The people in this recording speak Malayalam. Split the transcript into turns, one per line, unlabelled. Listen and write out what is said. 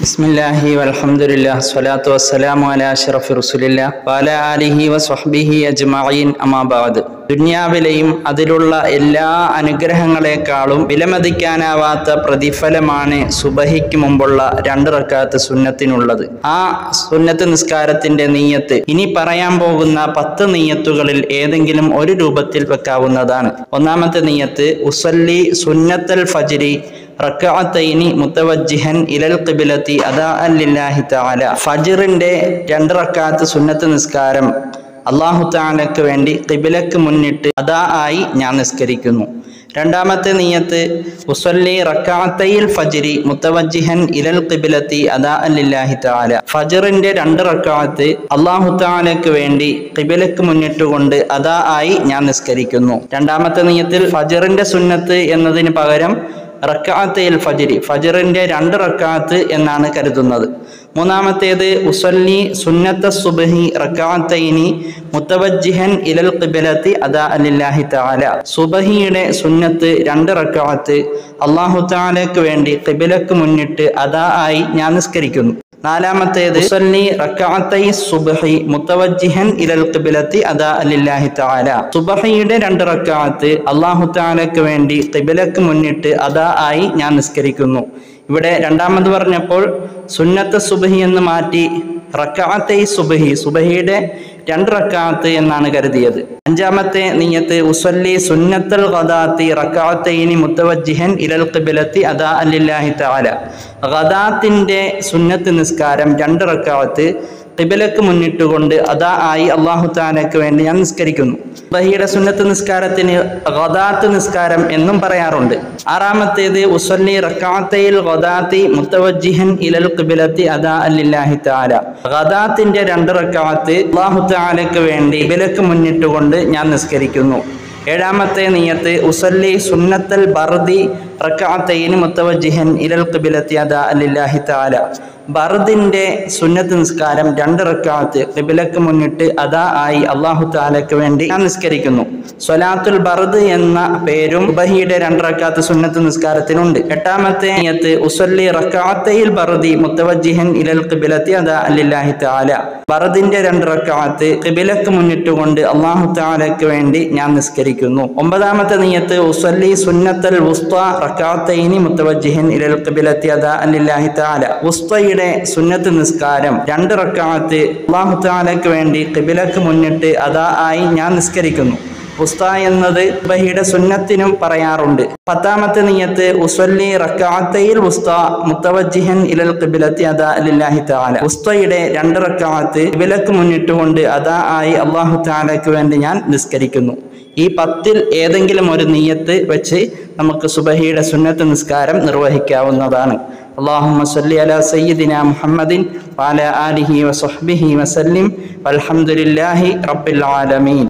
بسم الله والحمد لله الصلاة والسلام على أشرف رسول الله وعلى آله وصحبه أجمعين أما بعد ദുന്യാവിലെയും അതിലുള്ള എല്ലാ അനുഗ്രഹങ്ങളെക്കാളും വിലമതിക്കാനാവാത്ത പ്രതിഫലമാണ് സുബഹിക്ക് മുമ്പുള്ള രണ്ട് റക്കാത്ത് സുന്നത്തിനുള്ളത് ആ സുന്നത്ത് നിസ്കാരത്തിന്റെ നീയത്ത് ഇനി പറയാൻ പോകുന്ന പത്ത് നീയത്തുകളിൽ ഏതെങ്കിലും ഒരു രൂപത്തിൽ വെക്കാവുന്നതാണ് ഒന്നാമത്തെ നീയത്ത് ഉസല്ലി സുന്നത്തൽ ഫജ്രി റക്അത്തൈനി മുത്തവജ്ജിഹൻ ഇലൽ ഖിബിലത്തി അദാ ലില്ലാഹി തആല ഫജ്റിന്റെ രണ്ട് റക്അത്ത് സുന്നത്ത് നിസ്കാരം അള്ളാഹു താലക്ക് വേണ്ടി ഖിബിലക്ക് മുന്നിട്ട് അദാ ആയി ഞാൻ നിസ്കരിക്കുന്നു രണ്ടാമത്തെ നീയത്ത് ഉസല്ലി റക്അത്തയിൽ ഫജ്രി മുത്തവജ്ജിഹൻ ഇലൽ ഖിബിലത്തി അദാ ലില്ലാഹി തആല ഫജ്റിന്റെ രണ്ട് റക്അത്ത് അള്ളാഹു താലക്ക് വേണ്ടി ഖിബിലക്ക് മുന്നിട്ടുകൊണ്ട് അദാ ആയി ഞാൻ നിസ്കരിക്കുന്നു രണ്ടാമത്തെ നീയത്തിൽ ഫജ്റിന്റെ സുന്നത്ത് എന്നതിന് പകരം റക്കാത്തയിൽ ഫജിരി ഫജറിന്റെ രണ്ട് റക്കാത്ത് എന്നാണ് കരുതുന്നത് മൂന്നാമത്തേത് ഉസല്ലി സുന്നത്ത സുബഹി റക്കാത്തൈനി മുത്തവജ്ജിഹൻ ഇലൽ ഖിബലത്തി അദാ അലില്ലാഹി തആല സുബഹിയുടെ സുന്നത്ത് രണ്ട് റക്കാത്ത് അള്ളാഹു തആലയ്ക്ക് വേണ്ടി ഖിബലക്ക് മുന്നിട്ട് അദാ ആയി ഞാൻ നിസ്കരിക്കുന്നു നാലാമത്തേത് ഉസല്ലി റക്അത്തൈ സുബ്ഹി മുത്തവജ്ജിഹൻ ഇലൽ ഖിബ്ലത്തി അദാ ലില്ലാഹി തആല സുബ്ഹിയുടെ രണ്ട് റക്അത്ത് അല്ലാഹു തആലക്ക് വേണ്ടി ഖിബ്ലക്ക് മുന്നിട്ട് അദാ ആയി ഞാൻ നിസ്കരിക്കുന്നു ഇവിടെ രണ്ടാമത് പറഞ്ഞപ്പോൾ സുന്നത്ത് സുബ്ഹി എന്ന് മാറ്റി റക്അത്തൈ സുബ്ഹി സുബ്ഹിയുടെ രണ്ട് റക്കാത്ത് എന്നാണ് കരുതിയത് അഞ്ചാമത്തെ നീയത്ത് ഉസല്ലി സുന്നത്തൽ ഖദാത്തി റക്കാത്തൈനി മുത്തവജ്ജിഹൻ ഇലൽ ഖിബലത്തി അദാ അലില്ലാഹി തആല ഖദാത്തിന്റെ സുന്നത്ത് നിസ്കാരം രണ്ട് റക്കാത്ത് ഖിബലക്ക് മുന്നിട്ടുകൊണ്ട് അദാ ആയി അള്ളാഹു താലക്ക് വേണ്ടി ഞാൻ നിസ്കരിക്കുന്നു ബഹിയുടെ സുന്നത്ത് നിസ്കാരത്തിന് ഖദാത്ത് നിസ്കാരം എന്നും പറയാറുണ്ട് ആറാമത്തേത് ഉസല്ലി റക്കാത്തയിൽ ഖദാത്തി മുത്തവജ്ജിഹൻ ഇലൽ ഖിബലത്തി അദാ അലില്ലാഹി തആല ഖദാത്തിന്റെ രണ്ട് റക്കാത്ത് അള്ളാഹു താലക്ക് വേണ്ടി ഖിബലക്ക് മുന്നിട്ടുകൊണ്ട് ഞാൻ നിസ്കരിക്കുന്നു ഏഴാമത്തെ നീയത്ത് ഉസല്ലി സുന്നത്തൽ ബർദി റക്കാത്തൈന് മുത്തവജ്ജിഹൻ ഇലൽ ഖിബിലത്തി അദാ ലില്ലാഹി തആല ബർദിന്റെ സുന്നത്ത് നിസ്കാരം രണ്ട് റക്കാത്ത് ഖിബിലക്ക് മുന്നിട്ട് അദാ ആയി അള്ളാഹു താലക്ക് വേണ്ടി ഞാൻ നിസ്കരിക്കുന്നു സ്വലാത്തുൽ ബർദ് എന്ന പേരും ബഹിയുടെ രണ്ട് റക്കാത്ത് സുന്നത്ത് നിസ്കാരത്തിനുണ്ട് എട്ടാമത്തെ നീയത്ത് ഉസല്ലി റക്കാത്തയിൽ ബർദി മുത്തവജ്ജിഹൻ ഇലൽ ഖിബിലത്തി അദാ ലില്ലാഹി തആല ബർദിന്റെ രണ്ട് റക്കാത്ത് ഖിബിലക്ക് മുന്നിട്ടുകൊണ്ട് അള്ളാഹു താലക്ക് വേണ്ടി ഞാൻ നിസ്കരിക്കുന്നു ഒമ്പതാമത്തെ നീയത്ത് ഉസല്ലി സുന്നത്തൽ വുസ്ത റക്കാത്തൈനി മുത്തവജ്ജിഹൻ ഇലൽ ഖിബിലത്തി അദാ ലില്ലാഹി തആല വുസ്തയുടെ സുന്നത്ത് നിസ്കാരം രണ്ട് റക്കാത്ത് അള്ളാഹു താലക്ക് വേണ്ടി ഖിബിലക്ക് മുന്നിട്ട് അദാ ആയി ഞാൻ നിസ്കരിക്കുന്നു ഉസ്ത എന്നത് ബഹിയുടെ സുന്നത്തിനും പറയാറുണ്ട് പത്താമത്തെ നീയത്ത് ഉസല്ലി റക്കാത്തയിൽ ഉസ്ത മുത്തവജ്ജിഹൻ ഇലൽ ഖിബിലത്തി അദാ ലില്ലാഹി തആല ഉസ്തയുടെ രണ്ട് റക്കാത്ത് ഖിബിലക്ക് മുന്നിട്ടുകൊണ്ട് അദാ ആയി അള്ളാഹു തആലക്ക് വേണ്ടി ഞാൻ നിസ്കരിക്കുന്നു ഈ പത്തിൽ ഏതെങ്കിലും ഒരു നീയത്ത് വെച്ച് നമുക്ക് സുബഹിയുടെ സുന്നത്ത് നിസ്കാരം നിർവഹിക്കാവുന്നതാണ് اللهم صل على سيدنا محمد وعلى آله وصحبه وسلم والحمد لله رب العالمين